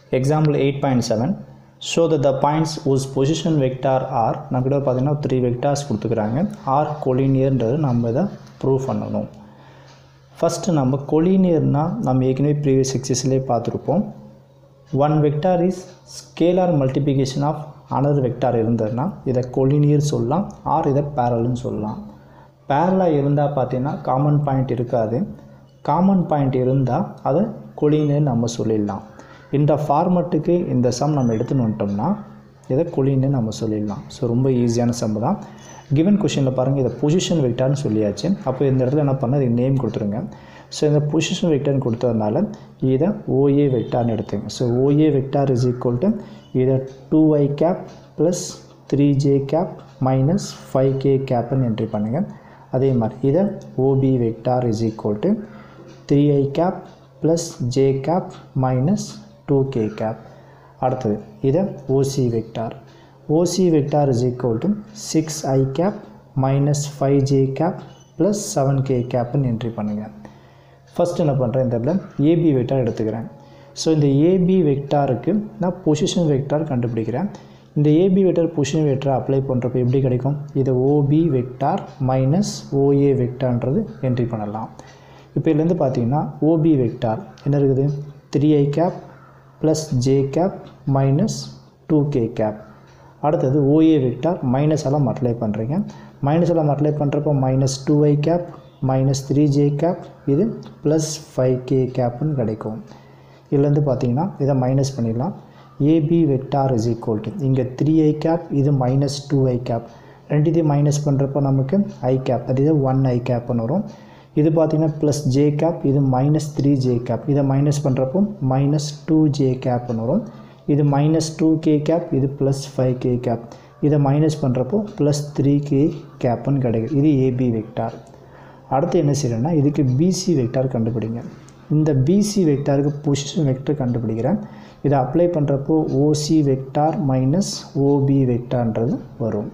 Example 8.7 show that the points whose position vector are நம்ம கிட்ட பார்த்தீங்கன்னா த்ரீ வெக்டார்ஸ் கொடுத்துக்கிறாங்க ஆர் கொலினியர்ன்றது நம்ம இதை ப்ரூவ் பண்ணணும் ஃபஸ்ட்டு நம்ம கொலினியர்னால் நம்ம ஏற்கனவே ப்ரீவியஸ் எக்ஸசைஸ்லேயே பார்த்துருப்போம் one vector is scalar multiplication of another vector இருந்ததுன்னா இதை கொலினியர் சொல்லலாம் ஆர் இதை பேரல்னு சொல்லலாம் பேரலாக இருந்தால் பார்த்தீங்கன்னா காமன் பாயிண்ட் இருக்காது காமன் பாயிண்ட் இருந்தால் அதை கொலினியர் நம்ம சொல்லிடலாம் இந்த ஃபார்மட்டுக்கு இந்த சம் நம்ம எடுத்துன்னு வந்துட்டோம்னா இதை கொலின்னு நம்ம சொல்லிடலாம் ஸோ ரொம்ப ஈஸியான சம் தான் கிவன் கொஷினில் பாருங்கள் இதை பொசிஷன் வெக்டார்னு சொல்லியாச்சு அப்போ இந்த இடத்துல என்ன பண்ண இதுக்கு நேம் கொடுத்துருங்க ஸோ இந்த பொசிஷன் வெக்டார்னு கொடுத்ததுனால இதை ஓஏ வெக்டார்னு எடுத்துங்க so OA vector is equal to இதை two I cap plus three J cap minus five K கேப்னு என்ட்ரி பண்ணுங்கள் அதே மாதிரி இதை OB vector is equal to three I cap plus J cap minus two K cap அடுத்தது இதை OC vector OC vector is equal to six I cap minus five J cap plus seven K கேப்னு entry பண்ணுங்கள் first என்ன பண்ணுறேன் இந்த இடத்துல AB vector எடுத்துக்கிறேன் so இந்த ஏபி வெக்டாருக்கு நான் பொசிஷன் வெக்டார் கண்டுபிடிக்கிறேன் இந்த AB vector position vector apply பண்ணுறப்ப எப்படி கிடைக்கும் இதை ஓபி வெக்டார் மைனஸ் ஓஏ வெக்டார்ன்றது என்ட்ரி பண்ணலாம் இப்போ இதுலேருந்து பார்த்தீங்கன்னா ஓபி வெக்டார் என்ன இருக்குது three I cap plus J cap minus two K cap அடுத்தது ஓஏ வெக்டார் மைனஸ் எல்லாம் மல்டிப்ளை பண்ணுறீங்க மைனஸ் எல்லாம் மல்டிப்ளை பண்ணுறப்போ minus two I cap minus three J cap இது ப்ளஸ் ஃபைவ் கே கேப்னு கிடைக்கும் இதுலேருந்து பார்த்தீங்கன்னா இதை மைனஸ் பண்ணிடலாம் AB vector is equal to இங்கே த்ரீ ஐ கேப் இது மைனஸ் டூ ஐ கேப் ரெண்டுத்தையும் மைனஸ் பண்ணுறப்போ நமக்கு ஐ கேப் அது இது ஒன் ஐ கேப்னு வரும் இது பார்த்திங்கன்னா ப்ளஸ் ஜே கேப் இது மைனஸ் த்ரீ ஜே கேப் இதை மைனஸ் பண்ணுறப்போ மைனஸ் டூ ஜே கேப்னு வரும் இது மைனஸ் டூ கே கேப் இது ப்ளஸ் ஃபைவ் கே கேப் இதை மைனஸ் பண்ணுறப்போ ப்ளஸ் த்ரீ கே கேப்னு கிடைக்கும் இது ஏபி வெக்டார் அடுத்து என்ன செய்யணும்னா இதுக்கு பிசி வெக்டார் கண்டுபிடிங்க இந்த பிசி வெக்டாருக்கு பொசிஷன் வெக்டர் கண்டுபிடிக்கிறேன் இதை அப்ளை பண்ணுறப்போ ஓசி வெக்டார் மைனஸ் ஓபி வெக்டார்ன்றது வரும்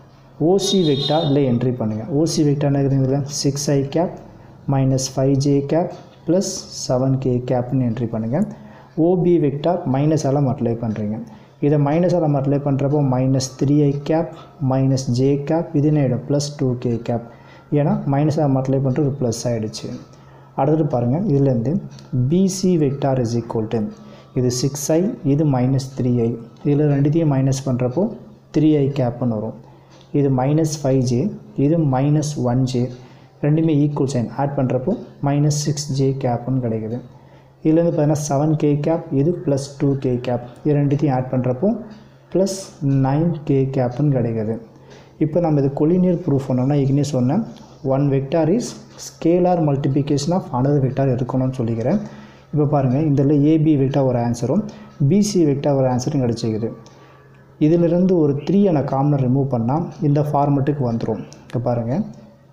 ஓசி வெக்டார் இல்லை என்ட்ரி பண்ணுங்கள் ஓசி வெக்டார் இருக்குதுங்களா six I cap minus five J cap plus seven K கேப்னு என்ட்ரி பண்ணுங்கள் ஓபி வெக்டார் மைனஸ் எல்லாம் மல்டிப்ளை பண்ணுறீங்க இதை மைனஸ் எல்லாம் மல்டிப்ளை பண்ணுறப்போ minus three I cap minus J cap இது என்ன ஆகிடும் ப்ளஸ் டூ கே கேப் ஏன்னா மைனஸ் எல்லாம் மல்டிப்ளை பண்ணுறது ப்ளஸ் ஆகிடுச்சு அடுத்தது பாருங்கள் இதுலேருந்து BC vector is equal to இது சிக்ஸ் ஐ இது மைனஸ் த்ரீ ஐ இதில் ரெண்டுத்தையும் மைனஸ் பண்ணுறப்போ த்ரீ ஐ கேப்னு வரும் இது மைனஸ் ஃபைவ் ஜே இது மைனஸ் ஒன் ஜே ரெண்டுமே ஈக்குவல் சைன் ஆட் பண்ணுறப்போ மைனஸ் சிக்ஸ் ஜே கேப்னு கிடைக்குது இதுலேருந்து பார்த்தீங்கன்னா செவன் கே கேப் இது ப்ளஸ் டூ கே கேப் இது ரெண்டுத்தையும் ஆட் பண்ணுறப்போ ப்ளஸ் நைன் கே கேப்னு கிடைக்குது இப்போ நம்ம இது கொலினியர் ப்ரூஃப் பண்ணோம்னா ஏற்கனவே சொன்னேன் one vector is scalar multiplication of another vector இருக்கணும்னு சொல்லிக்கிறேன் இப்போ பாருங்கள் இதில் ஏபி வெக்டார் ஒரு ஆன்சரும் பிசி வெக்டார் ஒரு ஆன்சரும் கிடச்சிக்குது இதிலிருந்து ஒரு த்ரீயை நான் காமனர் ரிமூவ் பண்ணால் இந்த ஃபார்மெட்டுக்கு வந்துடும் இப்போ பாருங்கள்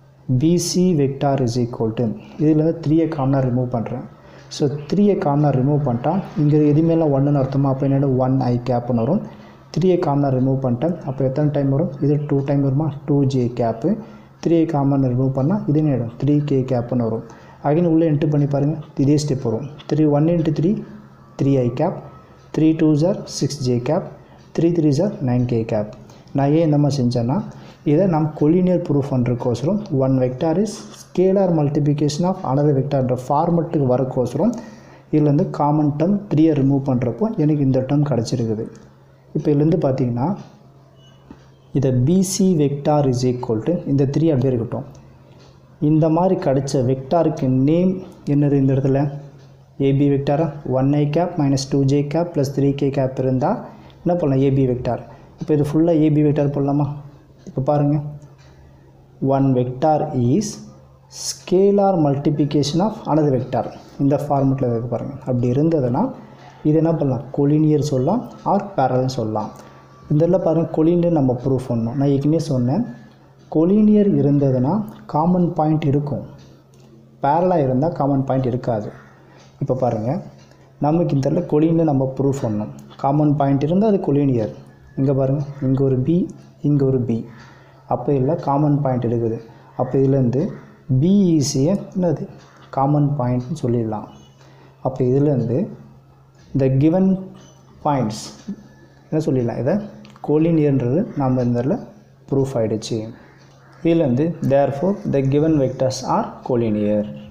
BC vector is equal to இதில் த்ரீயை காமனர் ரிமூவ் பண்ணுறேன் ஸோ த்ரீயை காமனர் ரிமூவ் பண்ணிட்டா இங்கே எதுவுமேலாம் ஒன்றுன்னு அர்த்தமா அப்போ என்னோட ஒன் ஐ கேப்னு வரும் த்ரீயை காமனர் ரிமூவ் பண்ணிட்டேன் அப்போ எத்தனை டைம் வரும் இது டூ டைம் வருமா டூ ஜே கேப்பு த்ரீயை காமன் ரிமூவ் பண்ணால் இது நேடும் த்ரீ கே கேப்னு வரும் அகைன் உள்ளே என்ட்ரு பண்ணி பாருங்கள் இதே ஸ்டெப் வரும் three one into three three I cap three two ஜார் six J cap three three ஜார் நைன் கே கேப் நான் ஏன் இந்த மாதிரி செஞ்சேன்னா இதை நம்ம கொலினியர் ப்ரூஃப் பண்ணுறக்கோசரம் one vector is scalar multiplication of another வெக்டார்ன்ற ஃபார்மெட்டுக்கு வரக்கோசரம் இதுலேருந்து காமன் டேர்ம் த்ரீயை ரிமூவ் பண்ணுறப்போ எனக்கு இந்த டேர்ம் கிடச்சிருக்குது இப்போ இதுலேருந்து பார்த்தீங்கன்னா இதை BC vector is equal to இந்த த்ரீ அப்படியே இருக்கட்டும் இந்த மாதிரி கிடைச்ச வெக்டாருக்கு நேம் என்னது இந்த இடத்துல ஏபி வெக்டாரா one i cap minus two j cap plus three k cap இருந்தால் என்ன பண்ணலாம் ஏபி வெக்டார் இப்போ இது ஃபுல்லாக ஏபி வெக்டார் போடலாமா இப்போ பாருங்கள் one vector is scalar multiplication of another vector இந்த ஃபார்மெட்டில் இருக்கு பாருங்கள் அப்படி இருந்ததுன்னா இது என்ன பண்ணலாம் கொலினியர் சொல்லலாம் ஆர் பேரல்னு சொல்லலாம் இந்த இதில் பாருங்கள் கொலினியர் நம்ம ப்ரூஃப் பண்ணணும் நான் ஏற்கனவே சொன்னேன் கொலினியர் இருந்ததுன்னா காமன் பாயிண்ட் இருக்கும் பேரலாக இருந்தால் காமன் பாயிண்ட் இருக்காது இப்போ பாருங்கள் நமக்கு இந்த இடத்துல கொலினியர் நம்ம ப்ரூஃப் பண்ணணும் காமன் பாயிண்ட் இருந்தால் அது கொலினியர் இங்கே பாருங்கள் இங்கே ஒரு பி இங்கே ஒரு பி அப்போ இல்லை காமன் பாயிண்ட் இருக்குது அப்போ இதுலேருந்து பிஇசியை என்னது காமன் பாயிண்ட்னு சொல்லிடலாம் அப்போ இதுலேருந்து the given பாயிண்ட்ஸ் என்ன சொல்லிடலாம் இதை கோலினியர்ன்றது நம்ம இந்த இடத்துல ப்ரூஃப் ஆகிடுச்சு இதில் வந்து therefore the given vectors are collinear